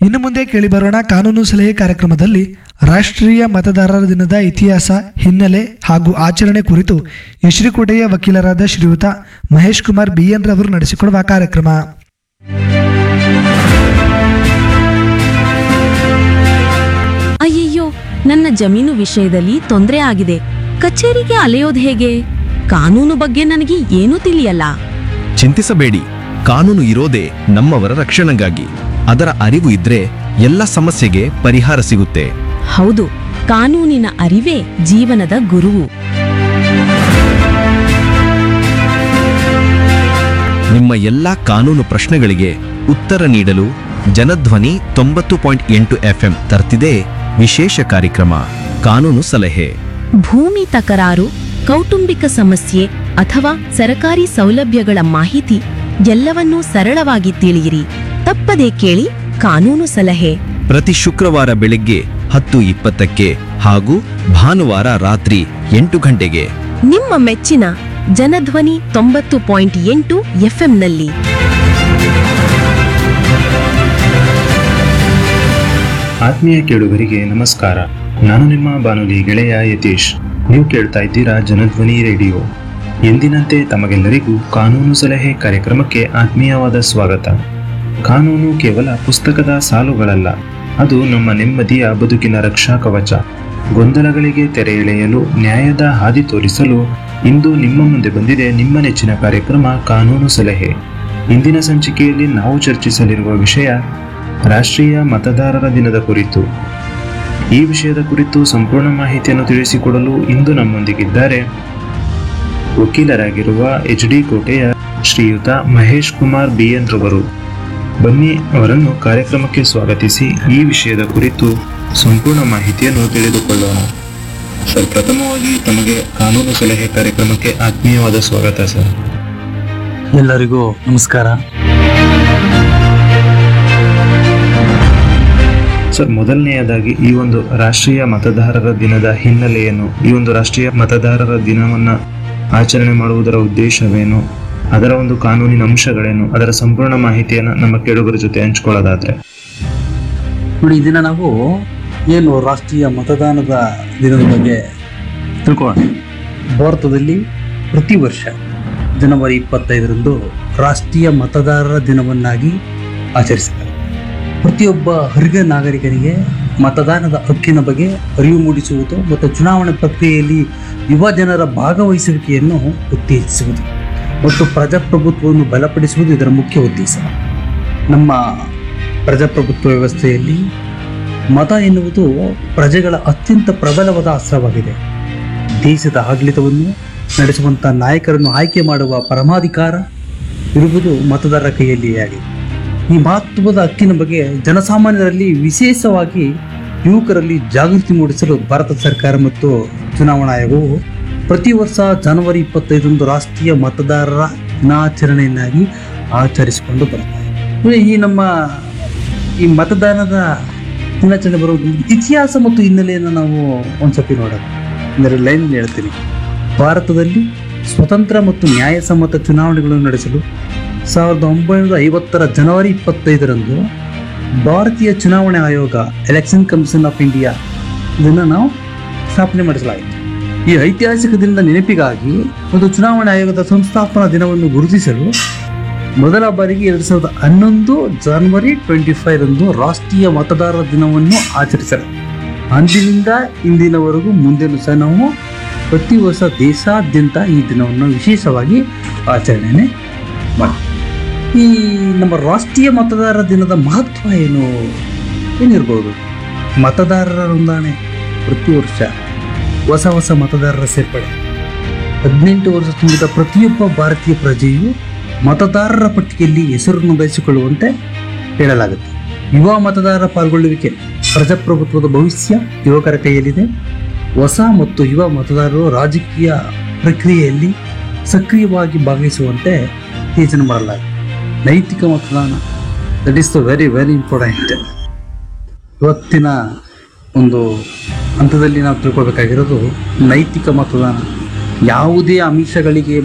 ಇನ್ನು ಮುಂದೆ ಕೇಳಿಬರೋಣ ಕಾನೂನು ಸಲಹೆ ಕಾರ್ಯಕ್ರಮದಲ್ಲಿ ರಾಷ್ಟ್ರೀಯ ಮತದಾರರ ದಿನದ ಇತಿಹಾಸ ಹಿನ್ನೆಲೆ ಹಾಗೂ ಆಚರಣೆ ಕುರಿತು ಯಶ್ರಿಕೋಟೆಯ ವಕೀಲರಾದ ಶ್ರೀಯುತ ಮಹೇಶ್ ಕುಮಾರ್ ಬಿಎನ್ ರವರು ನಡೆಸಿಕೊಡುವ ಕಾರ್ಯಕ್ರಮ ಅಯ್ಯಯ್ಯೋ ನನ್ನ ಜಮೀನು ವಿಷಯದಲ್ಲಿ ತೊಂದರೆ ಆಗಿದೆ ಕಚೇರಿಗೆ ಅಲೆಯೋದು ಹೇಗೆ ಕಾನೂನು ಬಗ್ಗೆ ನನಗೆ ಏನೂ ತಿಳಿಯಲ್ಲ ಚಿಂತಿಸಬೇಡಿ ಕಾನೂನು ಇರೋದೇ ನಮ್ಮವರ ರಕ್ಷಣೆಗಾಗಿ ಅದರ ಅರಿವು ಇದ್ರೆ ಎಲ್ಲ ಸಮಸ್ಯೆಗೆ ಪರಿಹಾರ ಸಿಗುತ್ತೆ ಹೌದು ಕಾನೂನಿನ ಅರಿವೇ ಜೀವನದ ಗುರುವು ನಿಮ್ಮ ಎಲ್ಲಾ ಕಾನೂನು ಪ್ರಶ್ನೆಗಳಿಗೆ ಉತ್ತರ ನೀಡಲು ಜನಧ್ವನಿ ತೊಂಬತ್ತು ಪಾಯಿಂಟ್ ಎಂಟು ಎಫ್ಎಂ ತರ್ತಿದೆ ವಿಶೇಷ ಕಾರ್ಯಕ್ರಮ ಕಾನೂನು ಸಲಹೆ ಭೂಮಿ ತಕರಾರು ಕೌಟುಂಬಿಕ ಸಮಸ್ಯೆ ಅಥವಾ ಸರಕಾರಿ ಸೌಲಭ್ಯಗಳ ಮಾಹಿತಿ ಎಲ್ಲವನ್ನೂ ಸರಳವಾಗಿ ತಿಳಿಯಿರಿ ತಪ್ಪದೇ ಕೇಳಿ ಕಾನೂನು ಸಲಹೆ ಪ್ರತಿ ಶುಕ್ರವಾರ ಬೆಳಗ್ಗೆ ಹತ್ತು ಇಪ್ಪತ್ತಕ್ಕೆ ಹಾಗೂ ಭಾನುವಾರ ರಾತ್ರಿ ಎಂಟು ಗಂಟೆಗೆ ನಿಮ್ಮ ಮೆಚ್ಚಿನ ಜನಧ್ವನಿ ತೊಂಬತ್ತು ಪಾಯಿಂಟ್ ಎಂಟು ಎಫ್ಎಂನಲ್ಲಿ ಆತ್ಮೀಯ ಕೇಳುಗರಿಗೆ ನಮಸ್ಕಾರ ನಾನು ನಿಮ್ಮ ಬಾನುಲಿ ಗೆಳೆಯ ಯತೀಶ್ ನೀವು ಕೇಳ್ತಾ ಇದ್ದೀರಾ ಜನಧ್ವನಿ ರೇಡಿಯೋ ಎಂದಿನಂತೆ ತಮಗೆಲ್ಲರಿಗೂ ಕಾನೂನು ಸಲಹೆ ಕಾರ್ಯಕ್ರಮಕ್ಕೆ ಆತ್ಮೀಯವಾದ ಸ್ವಾಗತ ಕಾನೂನು ಕೇವಲ ಪುಸ್ತಕದ ಸಾಲುಗಳಲ್ಲ ಅದು ನಮ್ಮ ನೆಮ್ಮದಿಯ ಬದುಕಿನ ರಕ್ಷಾ ಕವಚ ಗೊಂದಲಗಳಿಗೆ ತೆರೆ ಎಳೆಯಲು ನ್ಯಾಯದ ಹಾದಿ ತೋರಿಸಲು ಇಂದು ನಿಮ್ಮ ಮುಂದೆ ಬಂದಿದೆ ನಿಮ್ಮ ನೆಚ್ಚಿನ ಕಾರ್ಯಕ್ರಮ ಕಾನೂನು ಸಲಹೆ ಇಂದಿನ ಸಂಚಿಕೆಯಲ್ಲಿ ನಾವು ಚರ್ಚಿಸಲಿರುವ ವಿಷಯ ರಾಷ್ಟ್ರೀಯ ಮತದಾರರ ದಿನದ ಕುರಿತು ಈ ವಿಷಯದ ಕುರಿತು ಸಂಪೂರ್ಣ ಮಾಹಿತಿಯನ್ನು ತಿಳಿಸಿಕೊಡಲು ಇಂದು ನಮ್ಮೊಂದಿಗಿದ್ದಾರೆ ವಕೀಲರಾಗಿರುವ ಎಚ್ ಡಿ ಕೋಟೆಯ ಶ್ರೀಯುತ ಮಹೇಶ್ ಕುಮಾರ್ ಬಿಎನ್ ರವರು ಬನ್ನಿ ಅವರನ್ನು ಕಾರ್ಯಕ್ರಮಕ್ಕೆ ಸ್ವಾಗತಿಸಿ ಈ ವಿಷಯದ ಕುರಿತು ಸಂಪೂರ್ಣ ಮಾಹಿತಿಯನ್ನು ತಿಳಿದುಕೊಳ್ಳೋಣ ಸರ್ ಪ್ರಥಮವಾಗಿ ತಮಗೆ ಕಾನೂನು ಸಲಹೆ ಕಾರ್ಯಕ್ರಮಕ್ಕೆ ಆತ್ಮೀಯವಾದ ಸ್ವಾಗತ ಸರ್ ಎಲ್ಲರಿಗೂ ನಮಸ್ಕಾರ ಸರ್ ಮೊದಲನೆಯದಾಗಿ ಈ ಒಂದು ರಾಷ್ಟ್ರೀಯ ಮತದಾರರ ದಿನದ ಹಿನ್ನೆಲೆಯನ್ನು ಈ ಒಂದು ರಾಷ್ಟ್ರೀಯ ಮತದಾರರ ದಿನವನ್ನ ಆಚರಣೆ ಮಾಡುವುದರ ಉದ್ದೇಶವೇನು ಅದರ ಒಂದು ಕಾನೂನಿನ ಅಂಶಗಳೇನು ಅದರ ಸಂಪೂರ್ಣ ಮಾಹಿತಿಯನ್ನು ನಮ್ಮ ಕೇಳುಗರ ಜೊತೆ ಹಂಚ್ಕೊಳ್ಳೋದಾದ್ರೆ ನೋಡಿ ಈ ದಿನ ನಾವು ಏನು ರಾಷ್ಟ್ರೀಯ ಮತದಾನದ ದಿನದ ಬಗ್ಗೆ ತಿಳ್ಕೊಳ್ಳೋಣ ಭಾರತದಲ್ಲಿ ಪ್ರತಿ ವರ್ಷ ಜನವರಿ ಇಪ್ಪತ್ತೈದರಂದು ರಾಷ್ಟ್ರೀಯ ಮತದಾರರ ದಿನವನ್ನಾಗಿ ಆಚರಿಸುತ್ತಾರೆ ಪ್ರತಿಯೊಬ್ಬ ಅರ್ಹ ನಾಗರಿಕನಿಗೆ ಮತದಾನದ ಹಕ್ಕಿನ ಬಗ್ಗೆ ಅರಿವು ಮೂಡಿಸುವುದು ಮತ್ತು ಚುನಾವಣೆ ಪ್ರಕ್ರಿಯೆಯಲ್ಲಿ ಯುವ ಜನರ ಭಾಗವಹಿಸುವಿಕೆಯನ್ನು ಉತ್ತೇಜಿಸುವುದು ಮತ್ತು ಪ್ರಜಾಪ್ರಭುತ್ವವನ್ನು ಬಲಪಡಿಸುವುದು ಇದರ ಮುಖ್ಯ ಉದ್ದೇಶ ನಮ್ಮ ಪ್ರಜಾಪ್ರಭುತ್ವ ವ್ಯವಸ್ಥೆಯಲ್ಲಿ ಮತ ಎನ್ನುವುದು ಪ್ರಜೆಗಳ ಅತ್ಯಂತ ಪ್ರಬಲವಾದ ಅಸ್ತ್ರವಾಗಿದೆ ದೇಶದ ಆಡಳಿತವನ್ನು ನಡೆಸುವಂಥ ನಾಯಕರನ್ನು ಆಯ್ಕೆ ಮಾಡುವ ಪರಮಾಧಿಕಾರ ಇರುವುದು ಮತದಾರರ ಕೈಯಲ್ಲಿಯೇ ಆಗಿದೆ ಈ ಮಹತ್ವದ ಹಕ್ಕಿನ ಬಗ್ಗೆ ಜನಸಾಮಾನ್ಯರಲ್ಲಿ ವಿಶೇಷವಾಗಿ ಯುವಕರಲ್ಲಿ ಜಾಗೃತಿ ಮೂಡಿಸಲು ಭಾರತ ಸರ್ಕಾರ ಮತ್ತು ಚುನಾವಣಾ ಆಯೋಗವು ಪ್ರತಿ ವರ್ಷ ಜನವರಿ ಇಪ್ಪತ್ತೈದರಂದು ರಾಷ್ಟ್ರೀಯ ಮತದಾರರ ದಿನಾಚರಣೆಯನ್ನಾಗಿ ಆಚರಿಸಿಕೊಂಡು ಬರ್ತಾರೆ ಅಂದ್ರೆ ಈ ನಮ್ಮ ಈ ಮತದಾನದ ದಿನಾಚರಣೆ ಬರೋದು ಇತಿಹಾಸ ಮತ್ತು ಹಿನ್ನೆಲೆಯನ್ನು ನಾವು ಒಂದ್ಸತಿ ನೋಡೋಣ ಅಂದರೆ ಲೈನ್ ಹೇಳ್ತೀನಿ ಭಾರತದಲ್ಲಿ ಸ್ವತಂತ್ರ ಮತ್ತು ನ್ಯಾಯಸಮ್ಮತ ಚುನಾವಣೆಗಳನ್ನು ನಡೆಸಲು ಸಾವಿರದ ಒಂಬೈನೂರ ಐವತ್ತರ ಜನವರಿ ಇಪ್ಪತ್ತೈದರಂದು ಭಾರತೀಯ ಚುನಾವಣಾ ಆಯೋಗ ಎಲೆಕ್ಷನ್ ಕಮಿಷನ್ ಆಫ್ ಇಂಡಿಯಾ ಇದನ್ನು ನಾವು ಸ್ಥಾಪನೆ ಮಾಡಿಸಲಾಯಿತು ಈ ಐತಿಹಾಸಿಕ ದಿನದ ನೆನಪಿಗಾಗಿ ಒಂದು ಚುನಾವಣಾ ಆಯೋಗದ ಸಂಸ್ಥಾಪನಾ ದಿನವನ್ನು ಗುರುತಿಸಲು ಮೊದಲ ಬಾರಿಗೆ ಎರಡು ಸಾವಿರದ ಹನ್ನೊಂದು ಜನವರಿ ಟ್ವೆಂಟಿ ಫೈವ್ ರಂದು ರಾಷ್ಟ್ರೀಯ ಮತದಾರರ ದಿನವನ್ನು ಆಚರಿಸಲು ಅಂದಿನಿಂದ ಇಂದಿನವರೆಗೂ ಮುಂದೆನೂ ಸಹ ನಾವು ಪ್ರತಿ ವರ್ಷ ದೇಶಾದ್ಯಂತ ಈ ದಿನವನ್ನು ವಿಶೇಷವಾಗಿ ಆಚರಣೆ ಮಾಡಿ ಈ ನಮ್ಮ ರಾಷ್ಟ್ರೀಯ ಮತದಾರರ ದಿನದ ಮಹತ್ವ ಏನು ಏನಿರ್ಬೋದು ಮತದಾರರ ನೋಂದಣಿ ಪ್ರತಿ ವರ್ಷ ಹೊಸ ಹೊಸ ಮತದಾರರ ಸೇರ್ಪಡೆ ಹದಿನೆಂಟು ವರ್ಷ ತುಂಬಿದ ಪ್ರತಿಯೊಬ್ಬ ಭಾರತೀಯ ಪ್ರಜೆಯು ಮತದಾರರ ಪಟ್ಟಿಯಲ್ಲಿ ಹೆಸರು ನೋಂದಾಯಿಸಿಕೊಳ್ಳುವಂತೆ ಹೇಳಲಾಗುತ್ತೆ ಯುವ ಮತದಾರರ ಪಾಲ್ಗೊಳ್ಳುವಿಕೆ ಪ್ರಜಾಪ್ರಭುತ್ವದ ಭವಿಷ್ಯ ಯುವಕರ ಕೈಯಲ್ಲಿದೆ ಹೊಸ ಮತ್ತು ಯುವ ಮತದಾರರು ರಾಜಕೀಯ ಪ್ರಕ್ರಿಯೆಯಲ್ಲಿ ಸಕ್ರಿಯವಾಗಿ ಭಾಗವಹಿಸುವಂತೆ ಉತ್ತೇಜನ ಮಾಡಲಾಗಿದೆ ನೈತಿಕ ಮತದಾನ that is the very very important ಇವತ್ತಿನ ಒಂದು ಹಂತದಲ್ಲಿ ನಾವು ತಿಳ್ಕೊಬೇಕಾಗಿರೋದು ನೈತಿಕ ಮತದಾನ ಯಾವುದೇ ಅಂಶಗಳಿಗೆ